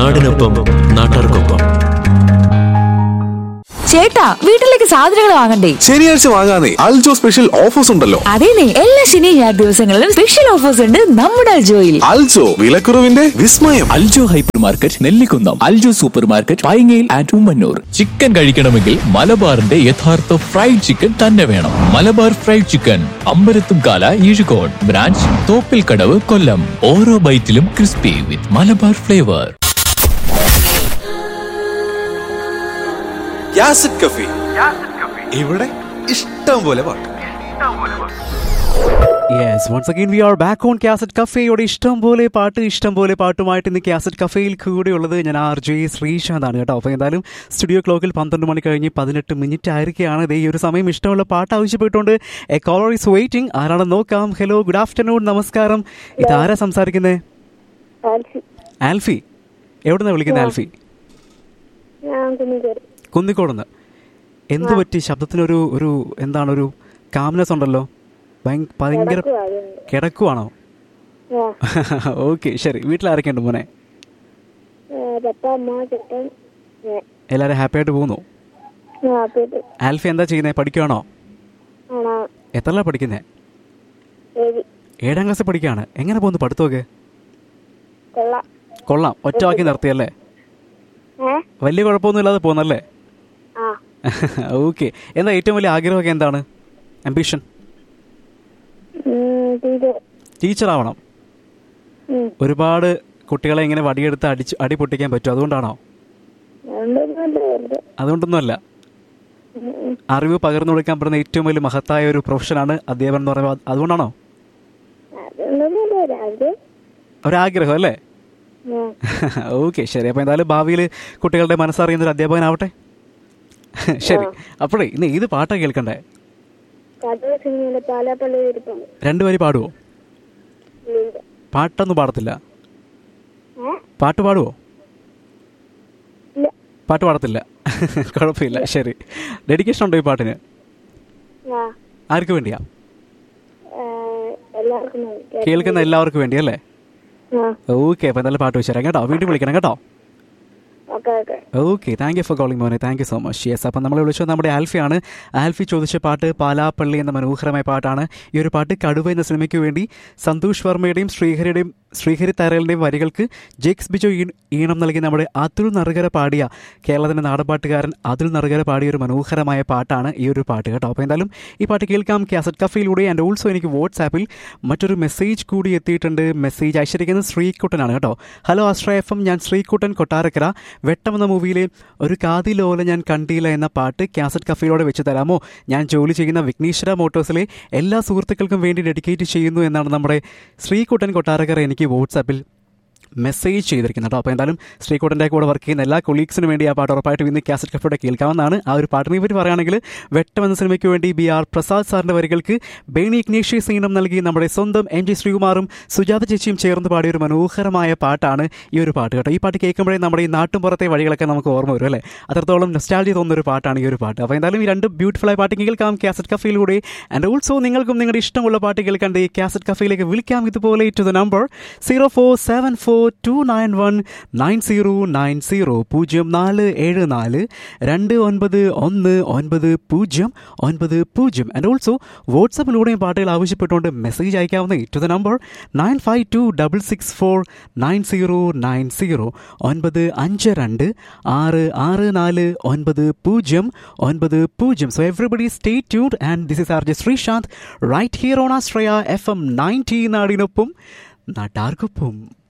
നാടിനൊപ്പം നാട്ടാർക്കൊപ്പം ചേട്ടാ വീട്ടിലേക്ക് സാധനങ്ങൾ വാങ്ങണ്ടേ ശനിയാഴ്ച വാങ്ങാനേ അൽജോ സ്പെഷ്യൽ ഓഫേഴ്സ് ഉണ്ടല്ലോ അതേനെ എല്ലാ ശനി ഞായർ ദിവസങ്ങളിലും സ്പെഷ്യൽ ഓഫേഴ്സ് ഉണ്ട് നമ്മുടെ അൽജോയിൽ അൽജോ വിലക്കുറവിന്റെ വിസ്മയം Aljo hypermarket Nellikunnam Aljo supermarket പൈങ്ങയിൽ ആൻഡ് ഉമ്മന്നൂർ ചിക്കൻ കഴിക്കണമെങ്കിൽ മലബാറിന്റെ യഥാർത്ഥ ഫ്രൈഡ് ചിക്കൻ തന്നെ വേണം Malabar fried chicken Ambarathumkala Ezhukode branch Thoppil Kadavu Kollam ഓരോ ബൈറ്റിലും ക്രിസ്പി വിത്ത് മലബാർ ഫ്ലേവർ യാസിഡ് കഫി ഇവിടെ ഇഷ്ടം പോലെ പാട്ട് yes once again we are back on cassette കഫേയോടെ ഇഷ്ടം പോലെ പാട്ട് ഇഷ്ടം പോലെ പാട്ടുമായിട്ട് ഇന്ന് കാസറ്റ് കഫേയിൽ കൂടെയുള്ളത് ഞാൻ ആർ ജെ ശ്രീശാന്താണ് കേട്ടോ അപ്പോൾ എന്തായാലും സ്റ്റുഡിയോ ക്ലോക്കിൽ പന്ത്രണ്ട് മണി കഴിഞ്ഞ് പതിനെട്ട് മിനിറ്റ് ആയിരിക്കുകയാണ് ദേ ഈ ഒരു സമയം ഇഷ്ടമുള്ള പാട്ട് ആവശ്യപ്പെട്ടുകൊണ്ട് എ കോളർ ഈസ് വെയിറ്റിംഗ് ആരാണെന്ന് നോക്കാം ഹലോ ഗുഡ് ആഫ്റ്റർനൂൺ നമസ്കാരം ഇതാരാ സംസാരിക്കുന്നത് ആൽഫി ആൽഫി എവിടുന്നാണ് വിളിക്കുന്നത് ആൽഫി ഞാൻ കുന്നിക്കോട് കുന്നിക്കോടുന്ന് എന്ത് പറ്റി ശബ്ദത്തിനൊരു ഒരു എന്താണ് ഒരു കാംനെസ് ഉണ്ടല്ലോ ഭയ- ഭയങ്കര കിടക്കുവാ കിടക്കുവാണോ ആ ഓക്കെ ശരി വീട്ടിൽ ആരൊക്കെയുണ്ട് മോനെ ഏ, പപ്പ അമ്മ ചേട്ടൻ ഞാൻ എല്ലാവരും ഹാപ്പി ആയിട്ട് പോകുന്നു ആ പേട്ട് ആൽഫി എന്താ ചെയ്യുന്നത് പഠിക്കുവാണോ ആണോ എത്രല്ല പഠിക്കുന്നത് ഏഴ് ഏഴാം ക്ലാസ്സിൽ പഠിക്കുകയാണ് എങ്ങനെ പോകുന്നു പഠിത്തമൊക്കെ കൊള്ളാം കൊള്ളാം ഒറ്റ വാക്കി നിർത്തിയല്ലേ ഏ വലിയ കുഴപ്പമൊന്നും ഇല്ലാതെ പോകുന്നല്ലേ ആ ഓക്കെ എന്താ ഏറ്റവും വലിയ ആഗ്രഹമൊക്കെ എന്താണ് അംബിഷൻ ഉം, ടീച്ചർ ടീച്ചർ ആവണം ഉം. ഒരുപാട് കുട്ടികളെ ഇങ്ങനെ വടിയെടുത്ത് അടിച്ച് അടി പൊട്ടിക്കാൻ പറ്റും അതുകൊണ്ടാണോ അതുകൊണ്ടൊന്നുമല്ല വെറുതെ അതുകൊണ്ടൊന്നുമല്ല ഉം, ഉം. അറിവ് പകർന്നു കൊടുക്കാൻ പറ്റുന്ന ഏറ്റവും വലിയ മഹത്തായ ഒരു പ്രൊഫഷനാണ് അധ്യാപനം എന്ന് പറയുമ്പോൾ അതുകൊണ്ടാണോ അതുകൊണ്ടൊന്നുമല്ല രാവിലെ ഒരാഗ്രഹം അല്ലേ ആ ഓക്കെ ശരി അപ്പോൾ എന്തായാലും ഭാവിയിൽ കുട്ടികളുടെ മനസ്സറിയുന്ന ഒരു അധ്യാപകനാവട്ടെ ശരി അപ്പോഴേ ഇന്ന് ഏത് പാട്ടാണ് കേൾക്കണ്ടേ കഥ സിനിമയിലെ പാലാപ്പള്ളി ഇരിപ്പം രണ്ടുപേരും പാടുവോ ഇല്ല പാട്ടൊന്നും പാടത്തില്ല ഏ പാട്ട് പാടുവോ ഇല്ല പാട്ട് പാടത്തില്ല കുഴപ്പമില്ല ശരി ഡെഡിക്കേഷൻ ഉണ്ടോ ഈ പാട്ടിന് ആ ആർക്ക് വേണ്ടിയാ ഏ, എല്ലാവർക്കും മതി. കേൾക്കുന്ന എല്ലാവർക്കും വേണ്ടി അല്ലേ ആ ഓക്കെ അപ്പോൾ എന്തായാലും പാട്ട് വെച്ചുതരാം കേട്ടോ വീണ്ടും വിളിക്കണം കേട്ടോ okay okay okay thank you for calling മോനെ thank you so much yes അപ്പം നമ്മൾ വിളിച്ചത് നമ്മുടെ ആൽഫിയാണ് ആൽഫി ചോദിച്ച പാട്ട് പാലാപ്പള്ളി എന്ന മനോഹരമായ പാട്ടാണ് ഈ ഒരു പാട്ട് കടുവ എന്ന സിനിമയ്ക്ക് വേണ്ടി സന്തോഷ് വർമ്മയുടെയും ശ്രീഹരിയുടെയും ശ്രീഹരി താരകളുടെയും വരികൾക്ക് ജെക്സ് ബിജോ ഈ- ഈണം നൽകി നമ്മുടെ അതുൽ നറുകര പാടിയ കേരളത്തിൻ്റെ നാടൻപാട്ടുകാരൻ അതുൽ നറുകര പാടിയ ഒരു മനോഹരമായ പാട്ടാണ് ഈ ഒരു പാട്ട് കേട്ടോ അപ്പോൾ എന്തായാലും ഈ പാട്ട് കേൾക്കാം കാസറ്റ് കഫയിലൂടെ ആൻഡ് ഓൾസോ എനിക്ക് വാട്സാപ്പിൽ മറ്റൊരു മെസ്സേജ് കൂടി എത്തിയിട്ടുണ്ട് മെസ്സേജ് അയച്ചിരിക്കുന്നത് ശ്രീകുട്ടനാണ് കേട്ടോ ഹലോ ആശ്രയ എഫ് എം ഞാൻ ശ്രീകുട്ടൻ കൊട്ടാരക്കര വെട്ടം എന്ന മൂവിയിലെ ഒരു കാതിലോല ഞാൻ കണ്ടില്ല എന്ന പാട്ട് കാസറ്റ് കഫയിലൂടെ വെച്ച് തരാമോ ഞാൻ ജോലി ചെയ്യുന്ന വിഘ്നേശ്വര മോട്ടോഴ്സിലെ എല്ലാ സുഹൃത്തുക്കൾക്കും വേണ്ടി ഡെഡിക്കേറ്റ് ചെയ്യുന്നു എന്നാണ് നമ്മുടെ ശ്രീകുട്ടൻ കൊട്ടാരക്കര എനിക്ക് വാട്സാപ്പിൽ മെസ്സേജ് ചെയ്തിരിക്കുന്നത് കേട്ടോ അപ്പോൾ എന്തായാലും ശ്രീകുട്ടൻ്റെ കൂടെ വർക്ക് ചെയ്യുന്ന എല്ലാ കൊളീഗ്സിനും വേണ്ടി ആ പാട്ട് ഉറപ്പായിട്ടും ഇന്ന് കാസറ്റ് കഫയുടെ കേൾക്കാവുന്നതാണ് ആ ഒരു പാട്ടിനെ പറ്റി പറയുകയാണെങ്കിൽ വെട്ടം എന്ന സിനിമയ്ക്ക് വേണ്ടി ബി ആർ പ്രസാദ് സാറിൻ്റെ വരികൾക്ക് ബേണി ഇഗ്നേഷ്യസ് ഈണം നൽകി നമ്മുടെ സ്വന്തം എം ജി ശ്രീകുമാറും സുജാത ചേച്ചിയും ചേർന്ന് പാടിയ ഒരു മനോഹരമായ പാട്ടാണ് ഈ ഒരു പാട്ട് കേട്ടോ ഈ പാട്ട് കേൾക്കുമ്പോഴേ നമ്മുടെ ഈ നാട്ടുമ്പുറത്തെ വഴികളൊക്കെ നമുക്ക് ഓർമ്മ വരും അല്ലേ അത്രത്തോളം നെസ്റ്റാൾജി തോന്നുന്ന ഒരു പാട്ടാണ് ഈ ഒരു പാട്ട് അപ്പോൾ എന്തായാലും ഈ രണ്ട് ബ്യൂട്ടിഫുൾ ആയ പാട്ട് കേൾക്കാം കാസറ്റ് കഫയിലൂടെ ആൻഡ് ഓൾസോ നിങ്ങൾക്കും നിങ്ങളുടെ ഇഷ്ടമുള്ള പാട്ട് കേൾക്കേണ്ട ഈ കാസറ്റ് കഫയിലേക്ക് വിളിക്കാം ഇതുപോലെ to the number zero four seven four two nine one nine zero nine zero പൂജ്യം നാല് ഏഴ് നാല് രണ്ട് ഒൻപത് ഒന്ന് ഒൻപത് പൂജ്യം ഒൻപത് പൂജ്യം ആൻഡ് ഓൾസോ വാട്സപ്പിലൂടെയും പാട്ടുകൾ ആവശ്യപ്പെട്ടുകൊണ്ട് മെസ്സേജ് അയക്കാവുന്ന to the number nine five two double six four nine zero nine zero ഒൻപത് അഞ്ച് രണ്ട് ആറ് ആറ് നാല് ഒൻപത് പൂജ്യം ഒൻപത് പൂജ്യം സോ എവറിബഡി സ്റ്റേ ട്യൂഡ് and this is R J Sreesanth right here on Ashraya F M ninety നാടിനൊപ്പം നാട്ടാർക്കൊപ്പം